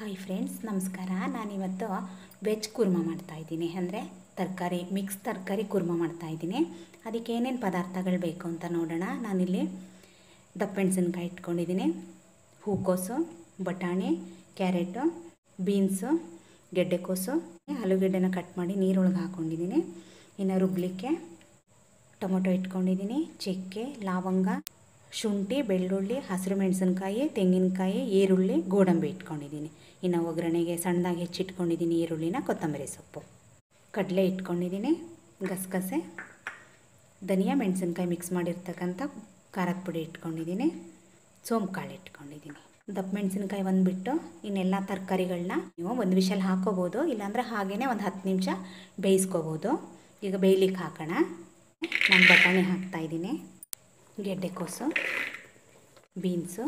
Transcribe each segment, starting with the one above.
hi friends ನಮಸ್ಕಾರ ನಾನಿವತ್ತು veg kurma ಮಾಡ್ತಾಯಿದ್ದೀನಿ ಅಂದರೆ ತರಕಾರಿ ಮಿಕ್ಸ್ ತರಕಾರಿ ಕುರ್ಮ ಮಾಡ್ತಾಯಿದ್ದೀನಿ ಅದಕ್ಕೆ ಏನೇನು ಪದಾರ್ಥಗಳು ಬೇಕು ಅಂತ ನೋಡೋಣ ನಾನಿಲ್ಲಿ ದಪ್ಪಮೆಣಸಿನ್ಕಾಯಿ ಇಟ್ಕೊಂಡಿದ್ದೀನಿ ಹೂಕೋಸು ಬಟಾಣಿ ಕ್ಯಾರೆಟು ಬೀನ್ಸು ಗೆಡ್ಡೆಕೋಸು ಆಲೂಗೆಡ್ಡೆನ ಕಟ್ ಮಾಡಿ ನೀರೊಳಗೆ ಹಾಕ್ಕೊಂಡಿದ್ದೀನಿ ಇನ್ನು ರುಬ್ಲಿಕ್ಕೆ ಟೊಮೊಟೊ ಇಟ್ಕೊಂಡಿದ್ದೀನಿ ಚಕ್ಕೆ ಲವಂಗ ಶುಂಠಿ ಬೆಳ್ಳುಳ್ಳಿ ಹಸಿರು ಮೆಣಸಿನ್ಕಾಯಿ ತೆಂಗಿನಕಾಯಿ ಈರುಳ್ಳಿ ಗೋಡಂಬಿ ಇಟ್ಕೊಂಡಿದ್ದೀನಿ ಇನ್ನು ಒಗ್ಗರಣೆಗೆ ಸಣ್ಣದಾಗಿ ಹೆಚ್ಚಿಟ್ಕೊಂಡಿದ್ದೀನಿ ಈರುಳ್ಳಿನ ಕೊತ್ತಂಬರಿ ಸೊಪ್ಪು ಕಡಲೆ ಇಟ್ಕೊಂಡಿದ್ದೀನಿ ಗಸಗಸೆ ಧನಿಯಾ ಮೆಣಸಿನ್ಕಾಯಿ ಮಿಕ್ಸ್ ಮಾಡಿರ್ತಕ್ಕಂಥ ಖಾರದ ಪುಡಿ ಇಟ್ಕೊಂಡಿದ್ದೀನಿ ಸೋಂಕಾಳು ಇಟ್ಕೊಂಡಿದ್ದೀನಿ ದಪ್ಪ ಮೆಣಸಿನ್ಕಾಯಿ ಬಂದುಬಿಟ್ಟು ಇನ್ನೆಲ್ಲ ತರಕಾರಿಗಳನ್ನ ನೀವು ಒಂದು ವಿಷಲ್ ಹಾಕೋಬೋದು ಇಲ್ಲಾಂದರೆ ಹಾಗೇ ಒಂದು ಹತ್ತು ನಿಮಿಷ ಬೇಯಿಸ್ಕೋಬೋದು ಈಗ ಬೇಯ್ಲಿಕ್ಕೆ ಹಾಕೋಣ ನಾನು ಬಟಾಣಿ ಹಾಕ್ತಾಯಿದ್ದೀನಿ ಗೆಡ್ಡೆಕೋಸು ಬೀನ್ಸು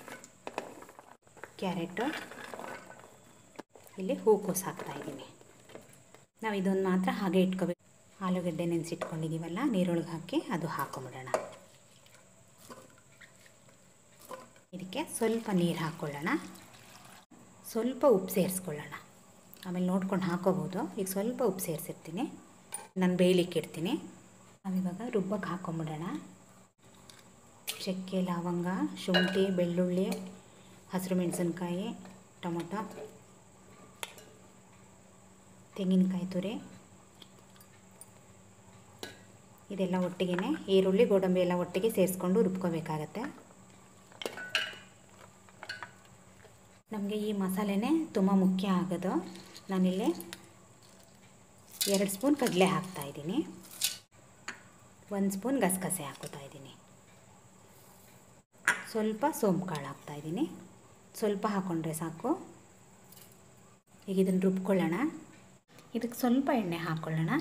ಕ್ಯಾರೆಟು ಇಲ್ಲಿ ಹೂಕೋಸು ಹಾಕ್ತಾಯಿದ್ದೀನಿ ನಾವು ಇದೊಂದು ಮಾತ್ರ ಹಾಗೆ ಇಟ್ಕೋಬೇಕು ಆಲೂಗಡ್ಡೆ ನೆನೆಸಿಟ್ಕೊಂಡಿದ್ದೀವಲ್ಲ ನೀರೊಳಗೆ ಹಾಕಿ ಅದು ಹಾಕೊಂಬಿಡೋಣ ಇದಕ್ಕೆ ಸ್ವಲ್ಪ ನೀರು ಹಾಕ್ಕೊಳ್ಳೋಣ ಸ್ವಲ್ಪ ಉಪ್ಪು ಸೇರಿಸ್ಕೊಳ್ಳೋಣ ಆಮೇಲೆ ನೋಡ್ಕೊಂಡು ಹಾಕೋಬೋದು ಈಗ ಸ್ವಲ್ಪ ಉಪ್ಪು ಸೇರಿಸಿರ್ತೀನಿ ನಾನು ಬೇಯಲಿಕ್ಕೆ ಇಡ್ತೀನಿ ನಾವಿವಾಗ ರುಬ್ಬಕ್ಕೆ ಹಾಕೊಂಬಿಡೋಣ ಚಕ್ಕೆ ಲವಂಗ ಶುಂಠಿ ಬೆಳ್ಳುಳ್ಳಿ ಹಸಿರು ಮೆಣಸಿನ್ಕಾಯಿ ಟೊಮೊಟೊ ತೆಂಗಿನಕಾಯಿ ತುರಿ ಇದೆಲ್ಲ ಒಟ್ಟಿಗೆ ಈರುಳ್ಳಿ ಗೋಡಂಬಿ ಎಲ್ಲ ಒಟ್ಟಿಗೆ ಸೇರಿಸ್ಕೊಂಡು ರುಬ್ಕೋಬೇಕಾಗತ್ತೆ ನಮಗೆ ಈ ಮಸಾಲೆನೇ ತುಂಬ ಮುಖ್ಯ ಆಗೋದು ನಾನಿಲ್ಲಿ ಎರಡು ಸ್ಪೂನ್ ಕಡಲೆ ಹಾಕ್ತಾಯಿದ್ದೀನಿ ಒಂದು ಸ್ಪೂನ್ ಗಸಗಸೆ ಹಾಕೋತಾ ಇದ್ದೀನಿ ಸ್ವಲ್ಪ ಸೋಂಪುಕಾಳು ಹಾಕ್ತಾಯಿದ್ದೀನಿ ಸ್ವಲ್ಪ ಹಾಕ್ಕೊಂಡ್ರೆ ಸಾಕು ಈಗ ಇದನ್ನು ರುಬ್ಕೊಳ್ಳೋಣ ಇದಕ್ಕೆ ಸ್ವಲ್ಪ ಎಣ್ಣೆ ಹಾಕ್ಕೊಳ್ಳೋಣ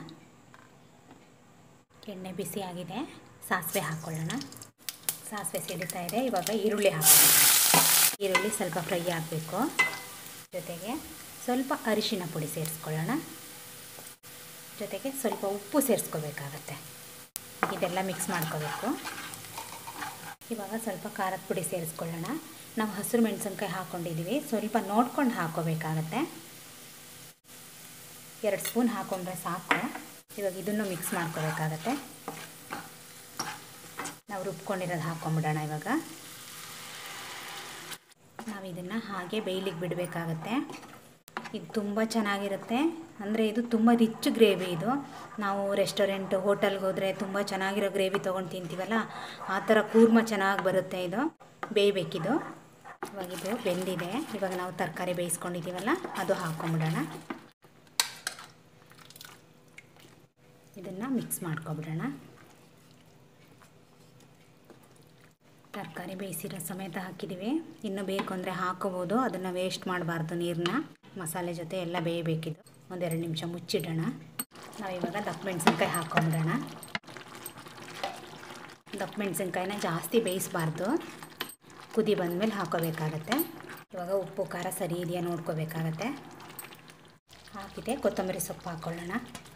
ಎಣ್ಣೆ ಬಿಸಿ ಆಗಿದೆ ಸಾಸಿವೆ ಹಾಕ್ಕೊಳ್ಳೋಣ ಸಾಸಿವೆ ಸಿಡಿತಾ ಇದೆ ಇವಾಗ ಈರುಳ್ಳಿ ಹಾಕ್ಕೊಳ್ಳೋಣ ಈರುಳ್ಳಿ ಸ್ವಲ್ಪ ಫ್ರೈ ಆಗಬೇಕು ಜೊತೆಗೆ ಸ್ವಲ್ಪ ಅರಿಶಿಣ ಪುಡಿ ಸೇರಿಸ್ಕೊಳ್ಳೋಣ ಜೊತೆಗೆ ಸ್ವಲ್ಪ ಉಪ್ಪು ಸೇರಿಸ್ಕೋಬೇಕಾಗತ್ತೆ ಇದೆಲ್ಲ ಮಿಕ್ಸ್ ಮಾಡ್ಕೋಬೇಕು ಇವಾಗ ಸ್ವಲ್ಪ ಖಾರದ ಪುಡಿ ಸೇರಿಸ್ಕೊಳ್ಳೋಣ ನಾವು ಹಸಿರು ಮೆಣಸಿನ್ಕಾಯಿ ಹಾಕ್ಕೊಂಡಿದ್ದೀವಿ ಸ್ವಲ್ಪ ನೋಡ್ಕೊಂಡು ಹಾಕ್ಕೋಬೇಕಾಗತ್ತೆ ಎರಡು ಸ್ಪೂನ್ ಹಾಕ್ಕೊಂಡ್ರೆ ಸಾಕು ಇವಾಗ ಇದನ್ನು ಮಿಕ್ಸ್ ಮಾಡ್ಕೋಬೇಕಾಗತ್ತೆ ನಾವು ರುಬ್ಕೊಂಡಿರೋದು ಹಾಕ್ಕೊಂಬಿಡೋಣ ಇವಾಗ ನಾವು ಇದನ್ನು ಹಾಗೆ ಬೇಯ್ಲಿಕ್ಕೆ ಬಿಡಬೇಕಾಗತ್ತೆ ಇದು ತುಂಬ ಚೆನ್ನಾಗಿರುತ್ತೆ ಅಂದರೆ ಇದು ತುಂಬ ರಿಚ್ ಗ್ರೇವಿ ಇದು ನಾವು ರೆಸ್ಟೋರೆಂಟ್ ಹೋಟೆಲ್ಗೆ ಹೋದರೆ ತುಂಬ ಚೆನ್ನಾಗಿರೋ ಗ್ರೇವಿ ತೊಗೊಂಡು ತಿಂತೀವಲ್ಲ ಆ ಥರ ಕೂರ್ಮ ಚೆನ್ನಾಗಿ ಬರುತ್ತೆ ಇದು ಬೇಯಬೇಕಿದು ಇವಾಗ ಇದು ಬೆಂದಿದೆ ಇವಾಗ ನಾವು ತರಕಾರಿ ಬೇಯಿಸ್ಕೊಂಡಿದ್ದೀವಲ್ಲ ಅದು ಹಾಕ್ಕೊಂಬಿಡೋಣ ಇದನ್ನು ಮಿಕ್ಸ್ ಮಾಡ್ಕೊಬಿಡೋಣ ತರಕಾರಿ ಬೇಯಿಸಿರೋ ಸಮೇತ ಹಾಕಿದ್ದೀವಿ ಇನ್ನು ಬೇಕು ಅಂದರೆ ಹಾಕೋಬೋದು ಅದನ್ನು ವೇಸ್ಟ್ ಮಾಡಬಾರ್ದು ನೀರನ್ನ ಮಸಾಲೆ ಜೊತೆ ಎಲ್ಲ ಬೇಯಬೇಕಿದ್ದು ಒಂದೆರಡು ನಿಮಿಷ ಮುಚ್ಚಿಡೋಣ ನಾವಿವಾಗ ದಪ್ಪ ಮೆಣಸಿನ್ಕಾಯಿ ಹಾಕ್ಕೊಂಬಿಡೋಣ ದಪ್ಪ ಮೆಣಸಿನ್ಕಾಯಿನ ಜಾಸ್ತಿ ಬೇಯಿಸಬಾರ್ದು ಕುದಿ ಬಂದಮೇಲೆ ಹಾಕೋಬೇಕಾಗತ್ತೆ ಇವಾಗ ಉಪ್ಪು ಖಾರ ಸರಿ ಇದೆಯಾ ನೋಡ್ಕೋಬೇಕಾಗತ್ತೆ ಹಾಕಿದೆ ಕೊತ್ತಂಬರಿ ಸೊಪ್ಪು ಹಾಕ್ಕೊಳ್ಳೋಣ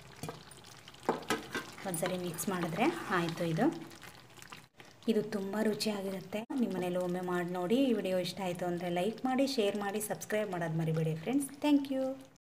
ಒಂದ್ಸರಿ ಮಿಕ್ಸ್ ಮಾಡಿದ್ರೆ ಆಯಿತು ಇದು ಇದು ತುಂಬ ರುಚಿಯಾಗಿರುತ್ತೆ ನಿಮ್ಮ ಮನೇಲಿ ಒಮ್ಮೆ ಮಾಡಿ ನೋಡಿ ಈ ವಿಡಿಯೋ ಇಷ್ಟ ಆಯಿತು ಅಂದರೆ ಲೈಕ್ ಮಾಡಿ ಶೇರ್ ಮಾಡಿ ಸಬ್ಸ್ಕ್ರೈಬ್ ಮಾಡೋದು ಮರಿಬೇಡಿ ಫ್ರೆಂಡ್ಸ್ ಥ್ಯಾಂಕ್ ಯು